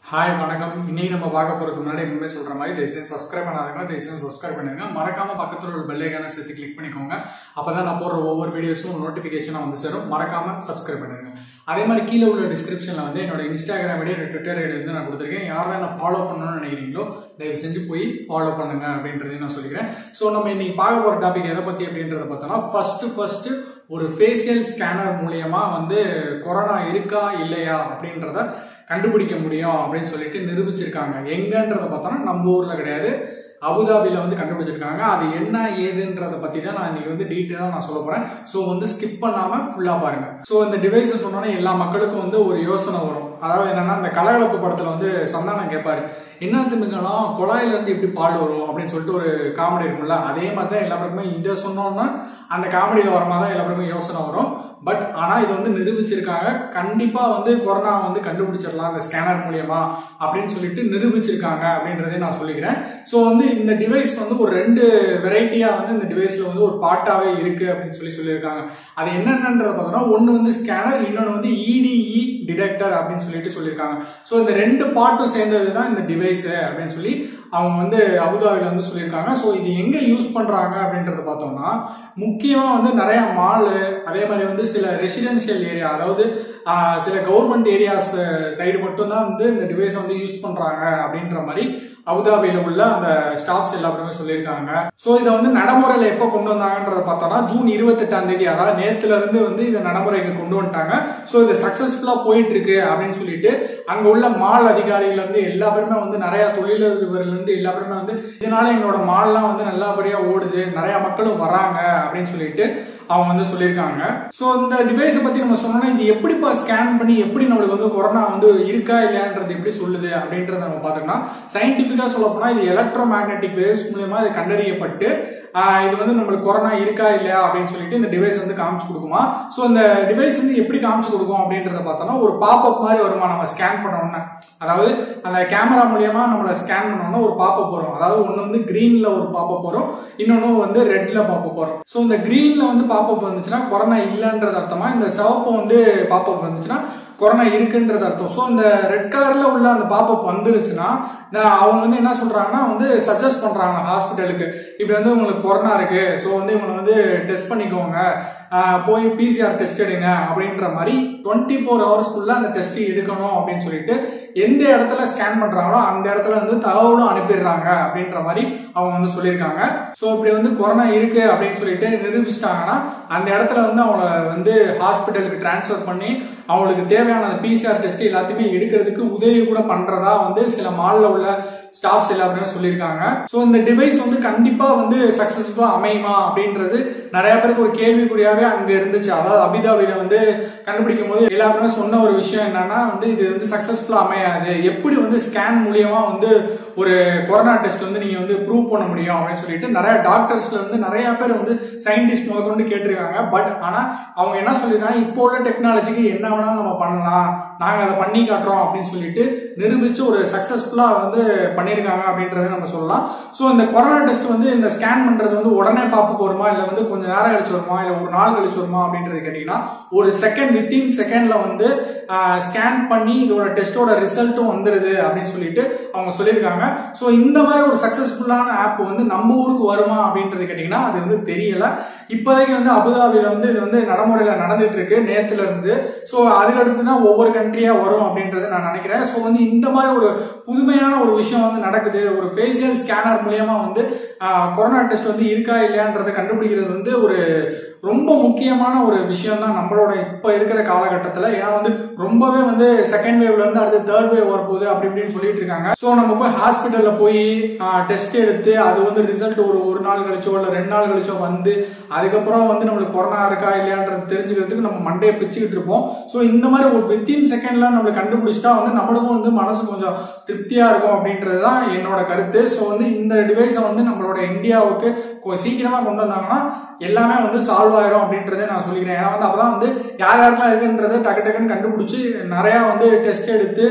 hi வணக்கம் இன்னைக்கு நம்ம பார்க்க போறதுக்கு முன்னாடி எப்பவுமே சொல்ற மாதிரி தயவுசெய்து சப்ஸ்கிரைப் பண்ணாதவங்க தயவுசெய்து சப்ஸ்கிரைப் பண்ணுங்க மறக்காம பக்கத்துல ஒரு பெல் ஐக்கான சேர்த்து கிளிக் பண்ணிக்கோங்க அப்பதான் நான் போடுற ஒவ்வொரு வீடியோஸும் நோட்டிபிகேஷனா வந்து சேரும் மறக்காம சப்ஸ்கிரைப் பண்ணுங்க அதே மாதிரி கீழே உள்ள டிஸ்கிரிப்ஷன்ல வந்து என்னோட இன்ஸ்டாகிராம் ஐடி ட்விட்டர் ஐடி வந்து நான் கொடுத்துருக்கேன் யாரெல்லாம் நான் ஃபாலோ பண்ணணும்னு நினைக்கிறீங்களோ தயவு செஞ்சு போய் ஃபாலோ பண்ணுங்க அப்படின்றதையும் நான் சொல்லிக்கிறேன் ஸோ நம்ம இன்னைக்கு பார்க்க போற டாபிக் எதை பத்தி அப்படின்றத பார்த்தோம்னா ஃபர்ஸ்ட் ஃபர்ஸ்ட் ஒரு ஃபேஷியல் ஸ்கேனர் மூலியமா வந்து கொரோனா இருக்கா இல்லையா அப்படின்றத கண்டுபிடிக்க முடியும் அப்படின்னு சொல்லிட்டு நிரூபிச்சிருக்காங்க எங்கன்றத பார்த்தோம்னா நம்ம ஊர்ல கிடையாது அபுதாபியில் வந்து கண்டுபிடிச்சிருக்காங்க அது என்ன ஏதுன்றத பத்தி தான் நான் இன்னைக்கு வந்து டீட்டெயிலாக நான் சொல்ல போறேன் ஸோ வந்து ஸ்கிப் பண்ணாம ஃபுல்லா பாருங்க ஸோ இந்த டிவைஸை சொன்னோன்னே எல்லா மக்களுக்கும் வந்து ஒரு யோசனை வரும் அதாவது என்னன்னா இந்த கலகலப்பு படத்துல வந்து சந்தானம் கேட்பாரு என்ன திமுகலாம் குழாயில இருந்து எப்படி பால் வரும் அப்படின்னு சொல்லிட்டு ஒரு காமெடி இருக்கும்ல அதே மாதிரி தான் எல்லா பேருக்குமே இதை சொன்னோம்னா அந்த காமெடியில வர மாதிரி தான் எல்லா பேருக்குமே யோசனை வரும் பட் ஆனா இது வந்து நிரூபிச்சிருக்காங்க கண்டிப்பா வந்து கொரோனா வந்து கண்டுபிடிச்சிடலாம் இந்த ஸ்கேனர் மூலியமா அப்படின்னு சொல்லிட்டு நிரூபிச்சிருக்காங்க அப்படின்றதே நான் சொல்லிக்கிறேன் ஸோ வந்து இந்த டிவைஸ் வந்து ஒரு ரெண்டு வெரைட்டியா வந்து இந்த டிவைஸ்ல வந்து ஒரு பார்ட்டாவே இருக்கு அப்படின்னு சொல்லி சொல்லியிருக்காங்க அது என்னென்னன்றத பார்த்தோம்னா ஒன்று வந்து ஸ்கேனர் இன்னொன்று வந்து இடிஇ டிடெக்டர் அப்படின்னு சொல்லிட்டு சொல்லியிருக்காங்க ஸோ இந்த ரெண்டு பார்ட்டும் சேர்ந்தது தான் இந்த டிவைஸ் அப்படின்னு சொல்லி அவங்க வந்து அபுதாபியில் வந்து சொல்லியிருக்காங்க ஸோ இது எங்கே யூஸ் பண்ணுறாங்க அப்படின்றத பார்த்தோம்னா முக்கியமாக வந்து நிறைய மாலு அதே மாதிரி வந்து சில ரெசிடென்ஷியல் ஏரியா அதாவது ஆஹ், சில கவர்மெண்ட் ஏரியாஸ் சைடு மட்டும்தான் வந்து இந்த டிவைஸை வந்து யூஸ் பண்ணுறாங்க அப்படின்ற மாதிரி அபுதாபியில் உள்ள அந்த ஸ்டாஃப்ஸ் எல்லாருமே சொல்லியிருக்காங்க ஸோ இதை வந்து நடைமுறையில் எப்போ கொண்டு வந்தாங்கன்றத பார்த்தோம்னா ஜூன் இருபத்தெட்டாம் தேதி அதாவது நேத்துல இருந்து வந்து இதை நடைமுறைக்கு கொண்டு வந்துட்டாங்க ஸோ இது சக்ஸஸ்ஃபுல்லாக போயிட்டு இருக்கு அப்படின்னு சொல்லிட்டு அங்கே உள்ள மால் அதிகாரிகள் இருந்து எல்லா பேருமே வந்து நிறைய தொழிலதிபர்கள் இருந்து எல்லா பேருமே வந்து இதனால எங்களோட மால்லாம் வந்து நல்லபடியாக ஓடுது நிறைய மக்களும் வராங்க அப்படின்னு சொல்லிட்டு அவங்க வந்து சொல்லியிருக்காங்க ஸோ இந்த டிவைஸை பற்றி நம்ம சொன்னோம்னா இது எப்படிப்பா ஸ்கேன் பண்ணி எப்படி நம்மளுக்கு வந்து கொரோனா வந்து இருக்கா இல்லையான்றது எப்படி சொல்லுது அப்படின்றத நம்ம பார்த்தோம்னா சயின்டிஃபிக்காக சொல்ல போனால் இது எலக்ட்ரோ மேக்னெட்டிக் வேவ்ஸ் மூலியமா இது கண்டறியப்பட்டு ஆஹ், இது வந்து நம்மளுக்கு கொரோனா இருக்கா இல்லையா அப்படின்னு சொல்லிட்டு இந்த டிவைஸ் வந்து காமிச்சு கொடுக்குமா ஸோ இந்த டிவைஸ் வந்து எப்படி காமிச்சு கொடுக்கும் அப்படின்றத பார்த்தோம்னா ஒரு பாப்அப் மாதிரி வருமா நம்ம ஸ்கேன் பண்ணோம்னா அதாவது அந்த கேமரா மூலியமா நம்மளை ஸ்கேன் பண்ணோம்னா ஒரு பாப்அப் வரும் அதாவது ஒன்று வந்து கிரீன்ல ஒரு பாப்அப் வரும் இன்னொன்று வந்து ரெட்ல பாப்அப் வரும் ஸோ இந்த கிரீன்ல வந்து பாப்அப் வந்துச்சுன்னா கொரோனா இல்லைன்றது அர்த்தமா இந்த சிவப்பு வந்து பாப்அப் வந்துச்சுன்னா கொரோனா இருக்குன்றது அர்த்தம் ஸோ இந்த ரெட் கலர்ல உள்ள அந்த பாப்அப் வந்துருச்சுன்னா நான் அவங்க வந்து என்ன சொல்றாங்கன்னா வந்து சஜஸ்ட் பண்றாங்க ஹாஸ்பிட்டலுக்கு இப்படி வந்து உங்களுக்கு கொரோனா இருக்கு ஸோ வந்து இவங்களை வந்து டெஸ்ட் பண்ணிக்கோங்க ஆஹ் போய் பிசிஆர் டெஸ்ட் எடுங்க அப்படின்ற மாதிரி டுவெண்ட்டி ஃபோர் ஹவர்ஸ்க்குள்ள அந்த டெஸ்ட் எடுக்கணும் அப்படின்னு சொல்லிட்டு எந்த இடத்துல ஸ்கேன் பண்றாங்களோ அந்த இடத்துல வந்து தகவலும் அனுப்பிடுறாங்க அப்படின்ற மாதிரி அவங்க வந்து சொல்லியிருக்காங்க ஸோ இப்படி வந்து கொரோனா இருக்கு அப்படின்னு சொல்லிட்டு நிரூபிச்சிட்டாங்கன்னா அந்த இடத்துல வந்து அவங்கள வந்து ஹாஸ்பிட்டலுக்கு டிரான்ஸ்ஃபர் பண்ணி அவங்களுக்கு தேவையான அந்த பிசிஆர் டெஸ்ட் எல்லாத்தையுமே எடுக்கிறதுக்கு உதவி கூட பண்றதா வந்து சில மால்ல உள்ள ஸ்டாஃப்ஸ் எல்லாருமே சொல்லியிருக்காங்க ஸோ இந்த டிவைஸ் வந்து கண்டிப்பா வந்து சக்சஸ்ஃபுல்லா அமையுமா அப்படின்றது நிறைய பேருக்கு ஒரு கேள்விக்குறியாவே அங்க இருந்துச்சு அதாவது அபிதாபியில வந்து கண்டுபிடிக்கும் போது எல்லாருமே சொன்ன ஒரு விஷயம் என்னன்னா வந்து இது வந்து சக்சஸ்ஃபுல்லா அமையாது எப்படி வந்து ஸ்கேன் மூலியமா வந்து ஒரு கொரோனா டெஸ்ட் வந்து நீங்க வந்து ப்ரூவ் பண்ண முடியும் அப்படின்னு சொல்லிட்டு நிறைய டாக்டர்ஸ்ல இருந்து நிறைய பேர் வந்து சயின்டிஸ்ட் முதற்கொண்டு கேட்டிருக்காங்க பட் ஆனா அவங்க என்ன சொல்லிருக்காங்க இப்போ உள்ள டெக்னாலஜிக்கு என்ன வேணாலும் நம்ம பண்ணலாம் நாங்க அதை பண்ணி காட்டுறோம் அப்படின்னு சொல்லிட்டு நிரூபிச்சு ஒரு சக்சஸ்ஃபுல்லா வந்து பண்ணியிருக்காங்க அப்படின்றத நம்ம சொல்லலாம் ஸோ இந்த கொரோனா டெஸ்ட் வந்து இந்த ஸ்கேன் பண்றது வந்து உடனே பார்ப்பு போருமா இல்லை வந்து கொஞ்சம் நேரம் கழிச்சு வருமா இல்லை ஒரு நாள் கழிச்சு வருமா அப்படின்றது கேட்டீங்கன்னா ஒரு செகண்ட் வித்தின் செகண்ட்ல வந்து ஸ்கேன் பண்ணி இதோட டெஸ்டோட ரிசல்ட்டும் வந்துருது அப்படின்னு சொல்லிட்டு அவங்க சொல்லியிருக்காங்க ஸோ இந்த மாதிரி ஒரு சக்சஸ்ஃபுல்லான ஆப் வந்து நம்ம ஊருக்கு வருமா அப்படின்றது கேட்டிங்கன்னா அது வந்து தெரியல இப்போதைக்கு வந்து அபுதாபியில் வந்து இது வந்து நடைமுறையில் நடந்துட்டு இருக்கு நேத்துல இருந்து ஸோ அதுக்கடுத்து தான் ஒவ்வொரு கண்ட்ரியா வரும் அப்படின்றத நான் நினைக்கிறேன் ஸோ வந்து இந்த மாதிரி ஒரு புதுமையான ஒரு விஷயம் வந்து நடக்குது ஒரு ஃபேஷியல் ஸ்கேனர் மூலியமா வந்து ஆஹ், கொரோனா டெஸ்ட் வந்து இருக்கா இல்லையான்றதை கண்டுபிடிக்கிறது வந்து ஒரு ரொம்ப முக்கியமான ஒரு விஷயம் தான் நம்மளோட இப்போ இருக்கிற காலகட்டத்தில் ஏன்னா வந்து ரொம்பவே வந்து செகண்ட் வேவ்ல இருந்து அடுத்து தேர்ட் வேவ் வரப்போகுது அப்படி இப்படின்னு சொல்லிட்டு இருக்காங்க ஸோ நம்ம போய் ஹாஸ்பிட்டல்ல போய் டெஸ்ட் எடுத்து அது வந்து ரிசல்ட் ஒரு ஒரு நாள் கழிச்சோ இல்லை ரெண்டு நாள் கழிச்சோ வந்து அதுக்கப்புறம் வந்து நம்மளுக்கு கொரோனா இருக்கா இல்லையான்றது தெரிஞ்சுக்கிறதுக்கு நம்ம மண்டையை பிச்சுக்கிட்டு இருப்போம் ஸோ இந்த மாதிரி ஒரு வித்தின் செகண்ட்ல நம்மளுக்கு கண்டுபிடிச்சிட்டா வந்து நம்மளுக்கும் வந்து மனசு கொஞ்சம் திருப்தியா இருக்கும் அப்படின்றது தான் என்னோட கருத்து ஸோ வந்து இந்த டிவைஸை வந்து நம்மளோட இந்தியாவுக்கு கொ- சீக்கிரமா கொண்டு வந்தாங்கன்னா எல்லாமே வந்து சால்வ் ஆயிரும் அப்படின்றத நான் சொல்லிக்கிறேன் ஏன்னா வந்து அப்பதான் வந்து யார் யாருக்கெல்லாம் இருக்குன்றதை டக்கு டக்குன்னு கண்டுபிடிச்சி நிறைய வந்து டெஸ்ட் எடுத்து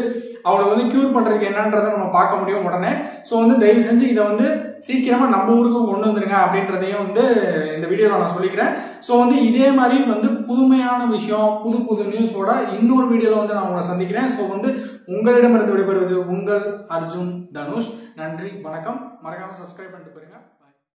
அவளை வந்து கியூர் பண்றதுக்கு என்னன்றதை நம்ம பார்க்க முடியும் உடனே ஸோ வந்து தயவு செஞ்சு இதை வந்து சீக்கிரமா நம்ம ஊருக்கு கொண்டு வந்துருங்க அப்படின்றதையும் வந்து இந்த வீடியோவில் நான் சொல்லிக்கிறேன் ஸோ வந்து இதே மாதிரி வந்து புதுமையான விஷயம் புது புது நியூஸோட இன்னொரு வீடியோவில் வந்து நான் உங்களை சந்திக்கிறேன் ஸோ வந்து உங்களிடமிருந்து விடைபெறுவது உங்கள் அர்ஜுன் தனுஷ் நன்றி வணக்கம் மறக்காம சப்ஸ்கிரைப் பண்ணிட்டு போயிருங்க